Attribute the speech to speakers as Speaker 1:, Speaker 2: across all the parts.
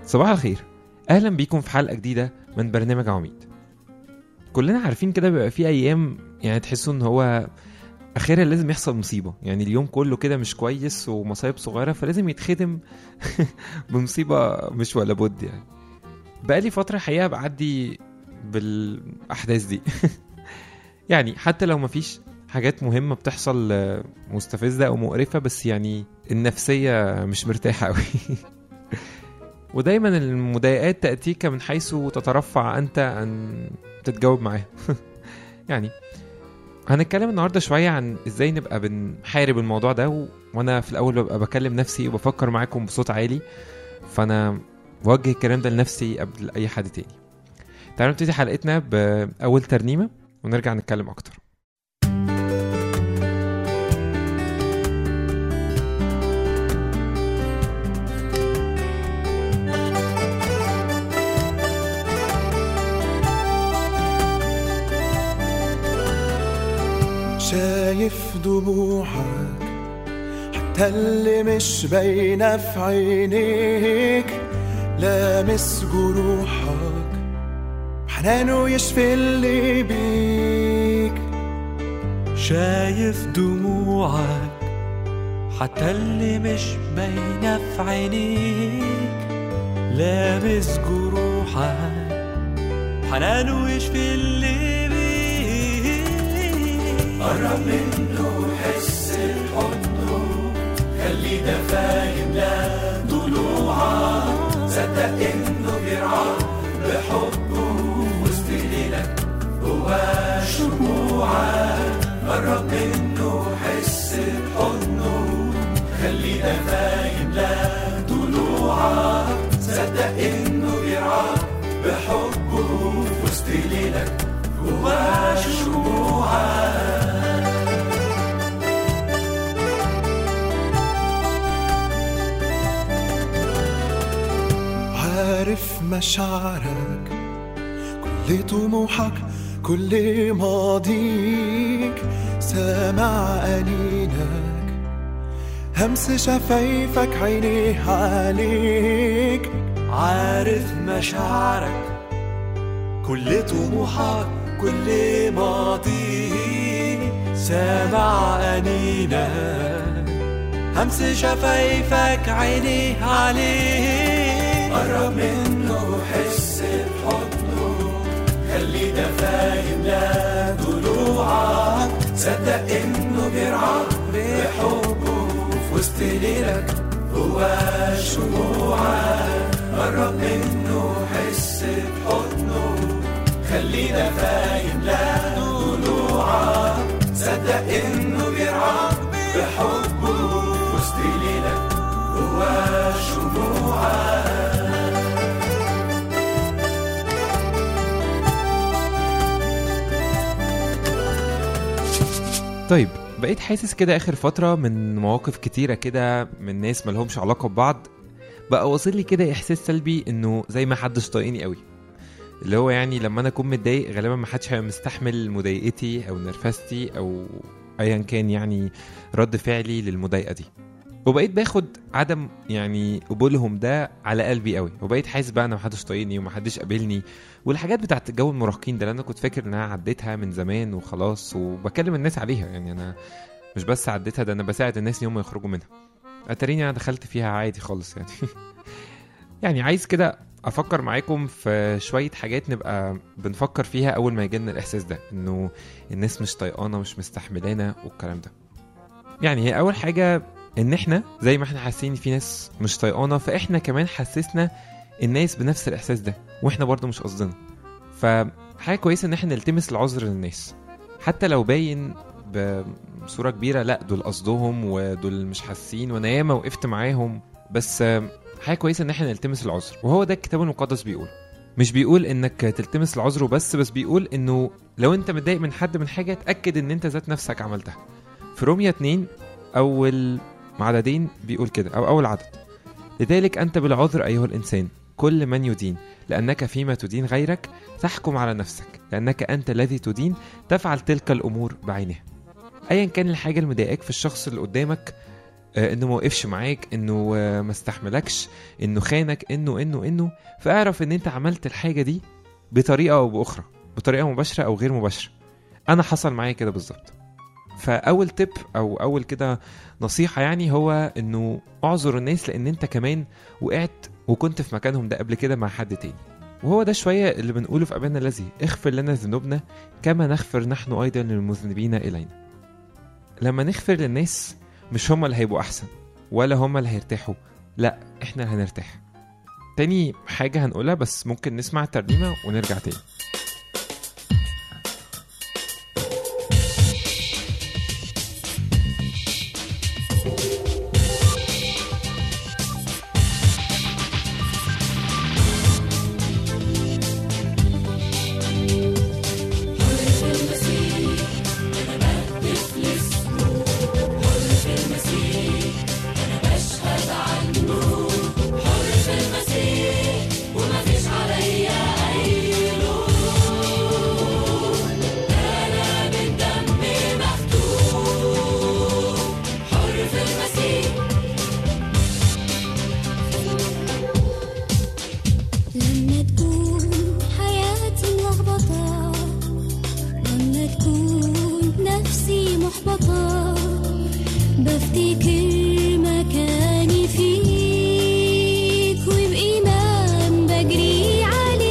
Speaker 1: صباح الخير اهلا بيكم في حلقه جديده من برنامج عميد كلنا عارفين كده بيبقى في ايام يعني تحسوا ان هو اخرها لازم يحصل مصيبه يعني اليوم كله كده مش كويس ومصايب صغيره فلازم يتختم بمصيبه مش ولا بد يعني بقالي فتره حقيقه بعدي بالاحداث دي يعني حتى لو مفيش حاجات مهمه بتحصل آه، مستفزه او مقرفه بس يعني النفسيه مش مرتاحه قوي ودايما المضايقات تأتيك من حيث تترفع أنت أن تتجاوب معاها يعني هنتكلم النهاردة شوية عن ازاي نبقى بنحارب الموضوع ده و... وانا في الاول ببقى بكلم نفسي وبفكر معاكم بصوت عالي فانا بوجه الكلام ده لنفسي قبل اي حد تاني تعالوا نبتدي حلقتنا باول ترنيمة ونرجع نتكلم اكتر
Speaker 2: شايف دموعك حتى اللي مش باينة في عينيك لامس جروحك حنانه يشفي اللي بيك
Speaker 3: شايف دموعك حتى اللي مش باينة في عينيك لامس جروحك حنانه يشفي اللي بيك
Speaker 2: قرب منه حس بحضنه خلي ده فاهم لا ضلوعك صدق انه بيرعاك بحبه وسط ليلك هو شموعك قرب منه حس بحضنه خلي ده فاهم لا ضلوعك صدق انه بيرعاك بحبه وسط ليلك هو شموعك عارف مشاعرك كل طموحك كل ماضيك سامع أنينك همس شفايفك عينيه عليك
Speaker 3: عارف مشاعرك كل طموحك كل ماضيك سامع أنينك همس شفايفك عينيه عليك
Speaker 2: قرب منه حس بحضنه خلي ده فاهم لا ضلوعك صدق انه بيرعاك بحبه في وسط ليلك هو شموعك قرب منه حس بحضنه خلي ده فاهم لا ضلوعك صدق انه بيرعاك بحبه في وسط ليلك هو شموعك
Speaker 1: طيب بقيت حاسس كده اخر فتره من مواقف كتيره كده من ناس ملهمش علاقه ببعض بقى واصل لي كده احساس سلبي انه زي ما حدش طايقني قوي اللي هو يعني لما انا اكون متضايق غالبا ما حدش هيبقى مستحمل مضايقتي او نرفزتي او ايا كان يعني رد فعلي للمضايقه دي وبقيت باخد عدم يعني قبولهم ده على قلبي قوي وبقيت حاسس بقى ان محدش طايقني ومحدش قابلني والحاجات بتاعت جو المراهقين ده اللي انا كنت فاكر ان انا عديتها من زمان وخلاص وبكلم الناس عليها يعني انا مش بس عديتها ده انا بساعد الناس ان هم يخرجوا منها اتاريني انا دخلت فيها عادي خالص يعني يعني عايز كده افكر معاكم في شويه حاجات نبقى بنفكر فيها اول ما يجيلنا الاحساس ده انه الناس مش طايقانا مش مستحملانا والكلام ده يعني هي اول حاجه ان احنا زي ما احنا حاسين في ناس مش طايقانا فاحنا كمان حسسنا الناس بنفس الاحساس ده واحنا برضو مش قصدنا فحاجه كويسه ان احنا نلتمس العذر للناس حتى لو باين بصوره كبيره لا دول قصدهم ودول مش حاسين وانا ياما وقفت معاهم بس حاجه كويسه ان احنا نلتمس العذر وهو ده الكتاب المقدس بيقول مش بيقول انك تلتمس العذر وبس بس بيقول انه لو انت متضايق من حد من حاجه اتاكد ان انت ذات نفسك عملتها في روميا 2 اول عددين بيقول كده او اول عدد لذلك انت بالعذر ايها الانسان كل من يدين لانك فيما تدين غيرك تحكم على نفسك لانك انت الذي تدين تفعل تلك الامور بعينها ايا كان الحاجه اللي مضايقاك في الشخص اللي قدامك آه، انه ما وقفش معاك انه آه، ما استحملكش انه خانك انه انه انه فاعرف ان انت عملت الحاجه دي بطريقه او باخرى بطريقه مباشره او غير مباشره انا حصل معايا كده بالظبط فاول تip او اول كده نصيحه يعني هو انه اعذر الناس لان انت كمان وقعت وكنت في مكانهم ده قبل كده مع حد تاني وهو ده شويه اللي بنقوله في ابانا الذي اغفر لنا ذنوبنا كما نغفر نحن ايضا للمذنبين الينا لما نغفر للناس مش هما اللي هيبقوا احسن ولا هما اللي هيرتاحوا لا احنا اللي هنرتاح تاني حاجة هنقولها بس ممكن نسمع الترنيمة ونرجع تاني
Speaker 4: لما تكون حياتي ملخبطة لما تكون نفسي محبطة بفتكر مكاني فيك وبإيمان بجري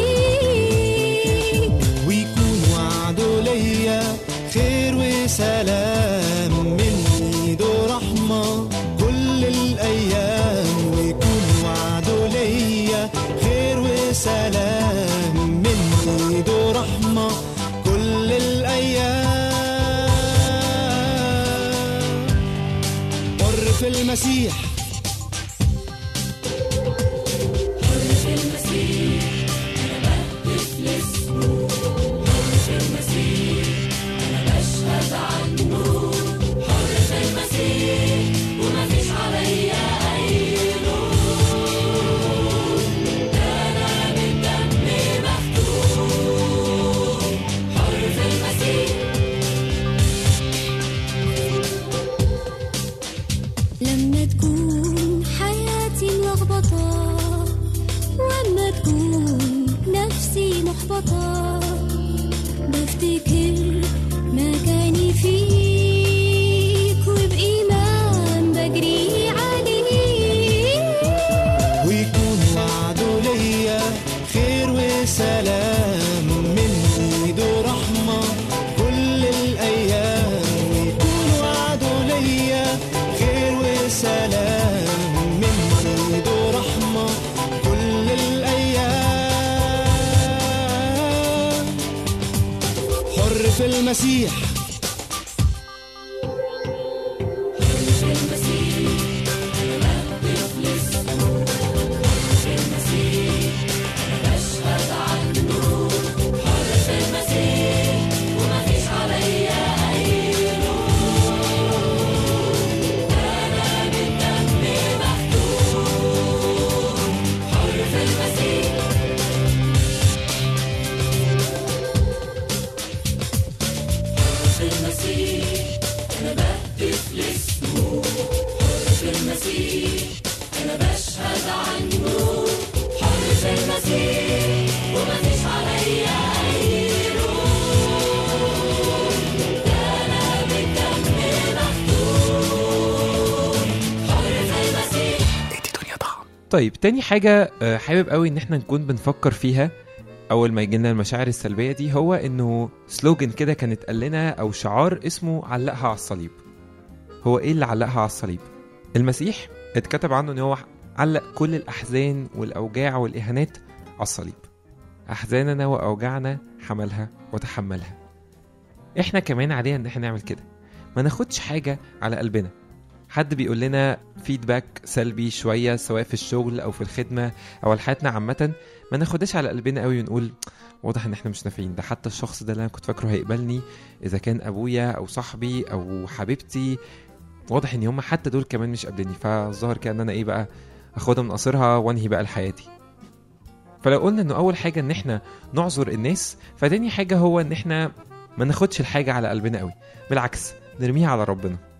Speaker 4: عليك
Speaker 5: ويكون وعده ليا خير وسلام من ايده رحمة كل الأيام ويكون وعده ليا خير وسلام من ايده رحمة كل الأيام حر في المسيح
Speaker 4: لما تكون حياتي ملخبطة وأما تكون نفسي محبطة بفتكر مكاني فيك وبإيمان بجري عليك
Speaker 5: ويكون وعده ليا خير وسلام من ايده رحمة كل الأيام ويكون وعده ليا خير وسلام من ايده رحمة كل الأيام حر في المسيح
Speaker 1: طيب تاني حاجة آه، حابب قوي ان احنا نكون بنفكر فيها اول ما يجيلنا المشاعر السلبية دي هو انه سلوجن كده كانت قال لنا او شعار اسمه علقها على الصليب هو ايه اللي علقها على الصليب المسيح اتكتب عنه ان هو علق كل الاحزان والاوجاع والاهانات على الصليب احزاننا واوجاعنا حملها وتحملها احنا كمان علينا ان احنا نعمل كده ما ناخدش حاجة على قلبنا حد بيقول لنا فيدباك سلبي شويه سواء في الشغل او في الخدمه او حياتنا عامه ما ناخدهاش على قلبنا قوي ونقول واضح ان احنا مش نافعين ده حتى الشخص ده اللي انا كنت فاكره هيقبلني اذا كان ابويا او صاحبي او حبيبتي واضح ان هم حتى دول كمان مش قابليني فالظاهر كان انا ايه بقى اخدها من قصرها وانهي بقى لحياتي فلو قلنا انه اول حاجه ان احنا نعذر الناس فتاني حاجه هو ان احنا ما ناخدش الحاجه على قلبنا قوي بالعكس نرميها على ربنا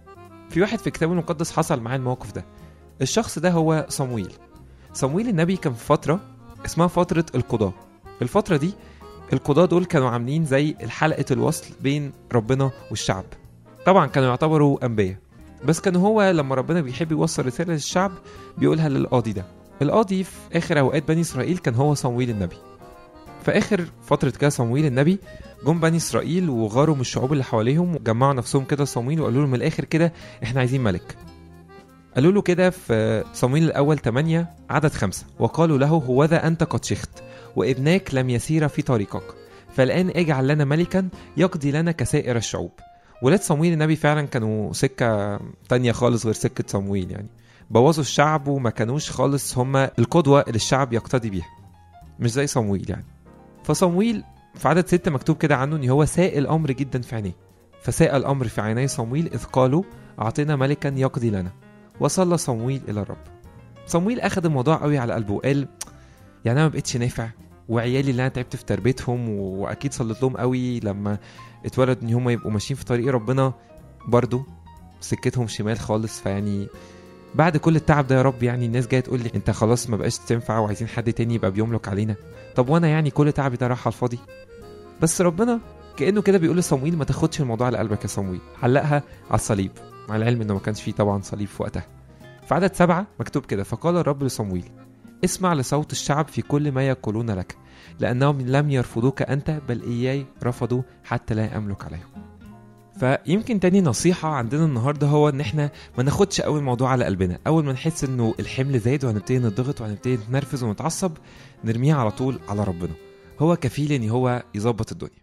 Speaker 1: في واحد في الكتاب المقدس حصل معاه الموقف ده الشخص ده هو صمويل صمويل النبي كان في فترة اسمها فترة القضاء الفترة دي القضاة دول كانوا عاملين زي الحلقة الوصل بين ربنا والشعب طبعا كانوا يعتبروا أنبياء بس كان هو لما ربنا بيحب يوصل رسالة للشعب بيقولها للقاضي ده القاضي في آخر أوقات بني إسرائيل كان هو صمويل النبي في آخر فترة كده صمويل النبي جم بني إسرائيل وغاروا من الشعوب اللي حواليهم وجمعوا نفسهم كده صمويل وقالوا له من الآخر كده إحنا عايزين ملك قالوا له كده في صمويل الأول 8 عدد خمسة وقالوا له هوذا أنت قد شخت وابناك لم يسير في طريقك فالآن اجعل لنا ملكا يقضي لنا كسائر الشعوب ولاد صمويل النبي فعلا كانوا سكة تانية خالص غير سكة صمويل يعني بوظوا الشعب وما كانوش خالص هما القدوة اللي الشعب يقتدي بيها مش زي صمويل يعني فصمويل في عدد ستة مكتوب كده عنه ان هو ساء الامر جدا في عينيه فساء الامر في عيني صمويل اذ قالوا اعطنا ملكا يقضي لنا وصلى صمويل الى الرب صمويل اخذ الموضوع قوي على قلبه وقال يعني انا ما بقتش نافع وعيالي اللي انا تعبت في تربيتهم و- واكيد صليت لهم قوي لما اتولد ان هم يبقوا ماشيين في طريق ربنا برضو سكتهم شمال خالص فيعني بعد كل التعب ده يا رب يعني الناس جايه تقول لي انت خلاص ما بقاش تنفع وعايزين حد تاني يبقى بيملك علينا طب وانا يعني كل تعبي ده راح على الفاضي بس ربنا كانه كده بيقول لصمويل ما تاخدش الموضوع على قلبك يا صمويل علقها على الصليب مع العلم انه ما كانش فيه طبعا صليب في وقتها في عدد سبعة مكتوب كده فقال الرب لصمويل اسمع لصوت الشعب في كل ما يقولون لك لأنهم لم يرفضوك أنت بل إياي رفضوا حتى لا أملك عليهم فيمكن تاني نصيحة عندنا النهاردة هو إن إحنا ما ناخدش أول موضوع على قلبنا أول ما نحس إنه الحمل زايد وهنبتدي نضغط وهنبتدي نتنرفز ونتعصب نرميها على طول على ربنا هو كفيل إن هو يظبط الدنيا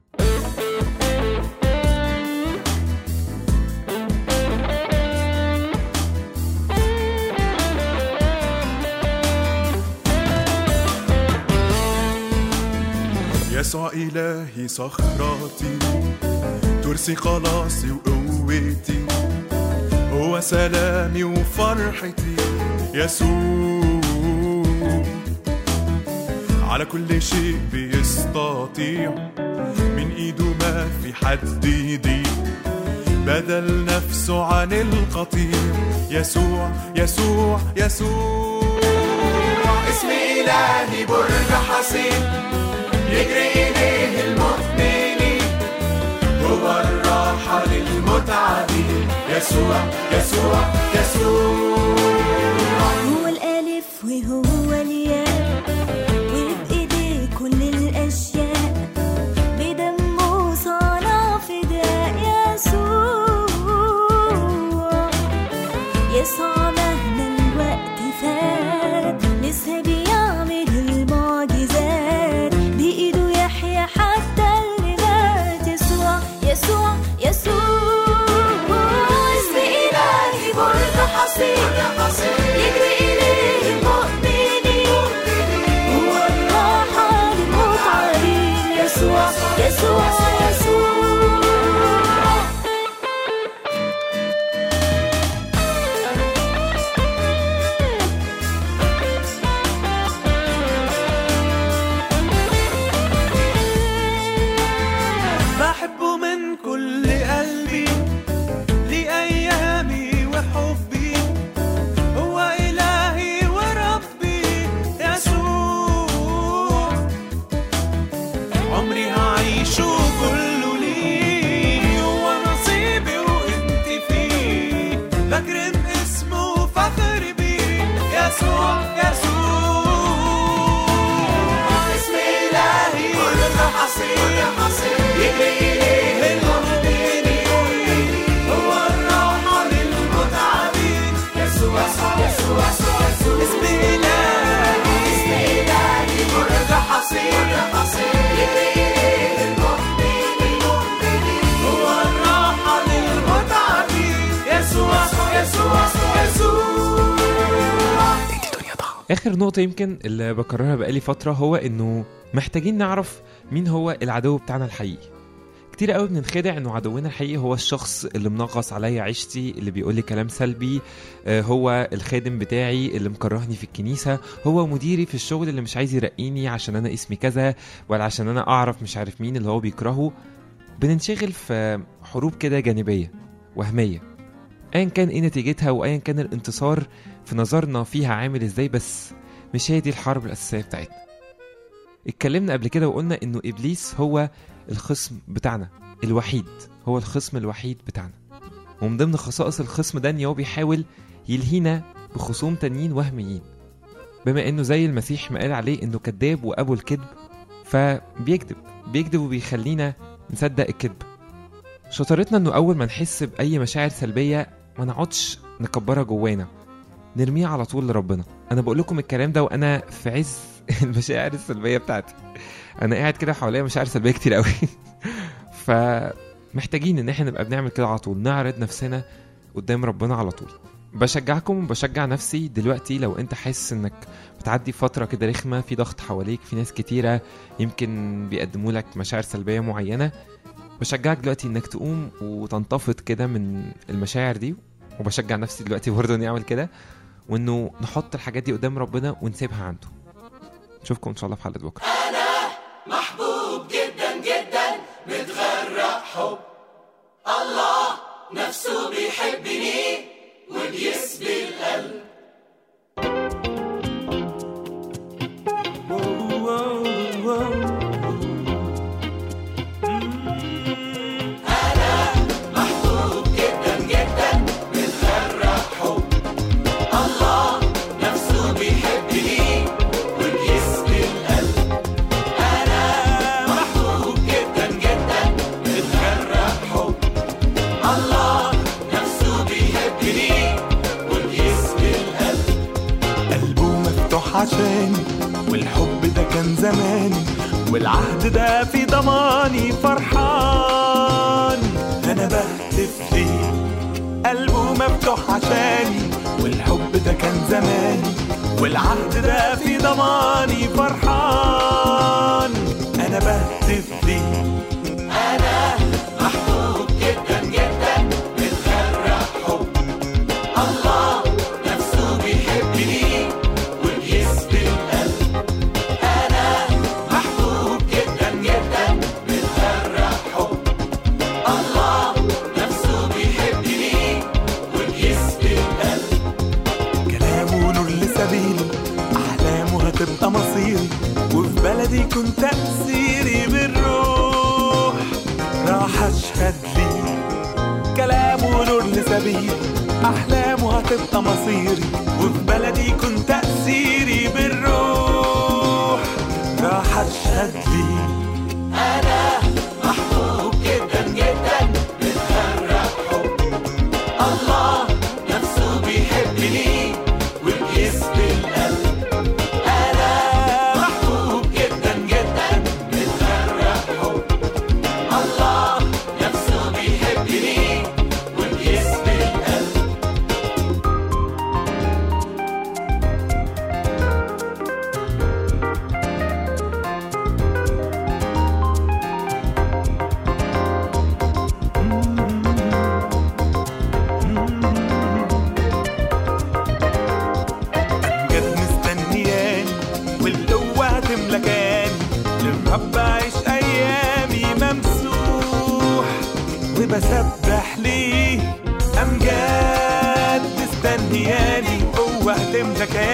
Speaker 3: يسوع إلهي صخرتي ترسي خلاصي وقوتي هو سلامي وفرحتي يسوع على كل شيء بيستطيع من ايده ما في حد يضيع بدل نفسه عن القطيع يسوع يسوع يسوع اسم إلهي برج حصين يجري إليه المؤمنين هو الراحة للمتعبين يسوع يسوع يسوع
Speaker 4: هو الألف وهو الياء وبإيديه كل الأشياء بدمه صنع فداء يسوع يسوع مهما الوقت فات لسه بيعمل المعجزات بإيده يحيى حتى اللي مات يسوع يسوع يسوع اسم إلهي برج حصين يجري إليه المؤمنين هو الراحة للمتعبين يسوع يسوع يسوع
Speaker 3: بحبه من كل قلبي لأيامي وحبي هو إلهي وربي يسوع عمري هعيشه كله ليه هو نصيبي وانت فيه بكرم اسمه فخر بيه يسوع يسوع اسم إلهي كل حصين يجري إليه المؤمنين هو الراحة للمتعبين يسوع يسوع يسوع يسوع اسم إلهي اسم إلهي برج حصين يجري إليه المؤمنين هو الراحة للمتعبين يسوع يسوع يسوع
Speaker 1: اخر نقطه يمكن اللي بكررها بقالي فتره هو انه محتاجين نعرف مين هو العدو بتاعنا الحقيقي كتير قوي بننخدع انه عدونا الحقيقي هو الشخص اللي منغص عليا عيشتي اللي بيقول لي كلام سلبي آه، هو الخادم بتاعي اللي مكرهني في الكنيسه هو مديري في الشغل اللي مش عايز يرقيني عشان انا اسمي كذا ولا عشان انا اعرف مش عارف مين اللي هو بيكرهه بننشغل في حروب كده جانبيه وهميه ايا كان ايه نتيجتها وايا كان الانتصار في نظرنا فيها عامل ازاي بس مش هي دي الحرب الاساسيه بتاعتنا اتكلمنا قبل كده وقلنا انه ابليس هو الخصم بتاعنا الوحيد هو الخصم الوحيد بتاعنا ومن ضمن خصائص الخصم ده ان هو بيحاول يلهينا بخصوم تانيين وهميين بما انه زي المسيح ما قال عليه انه كذاب وابو الكذب فبيكذب بيكذب وبيخلينا نصدق الكذب شطارتنا انه اول ما نحس باي مشاعر سلبيه ما نقعدش نكبرها جوانا نرميها على طول لربنا انا بقول لكم الكلام ده وانا في عز المشاعر السلبيه بتاعتي انا قاعد كده حواليا مشاعر سلبيه كتير قوي فمحتاجين ان احنا نبقى بنعمل كده على طول نعرض نفسنا قدام ربنا على طول بشجعكم وبشجع نفسي دلوقتي لو انت حاسس انك بتعدي فترة كده رخمة في ضغط حواليك في ناس كتيرة يمكن بيقدموا لك مشاعر سلبية معينة بشجعك دلوقتي انك تقوم وتنتفض كده من المشاعر دي وبشجع نفسي دلوقتي برضه اني اعمل كده وانه نحط الحاجات دي قدام ربنا ونسيبها عنده نشوفكم ان شاء الله في حلقة بكرة
Speaker 3: محبوب جدا جدا متغرق حب الله نفسه بيحبني وبيسبي القلب أنا محبوب جدا جدا متغرق حب الله نفسه بيحبني وبيسبي القلب أنا محبوب جدا جدا متغرق حب الله نفسه بيحبني وبيسبي القلب
Speaker 2: قلبه مفتوح عشاني والحب ده كان زماني والعهد ده في ضماني فرحان انا بهتف ليه قلبه مفتوح عشاني والحب ده كان زماني والعهد ده في ضماني فرحان انا بهتف ليه
Speaker 3: أنا محبوب جدا جدا متغرق حب الله نفسه بيحبني وبيسبي القلب أنا محبوب جدا جدا متغرق حب الله نفسه بيحبني وبيسبي القلب
Speaker 2: كلامه نور لسبيلي أحلامه هتبقى مصيري وفي بلدي كنت تأثيري بالروح راح أشهد ليه كلامه نور لسبيلي أحلامه هتبقى مصيري وفي بلدي كنت تأثيري بالروح راح أشهد ليه
Speaker 3: أنا محبوب جدا جدا متغرق حب الله نفسه بيحبني وبيسبي القلب أنا محبوب جدا جدا متغرق حب الله نفسه بيحبني وبيسبي القلب
Speaker 2: أمجد مستنياني والقوة هتملكاني للرب أعيش أيامي ممسوح وبسبح ليه أمجاد مستنياني قوة هتملكاني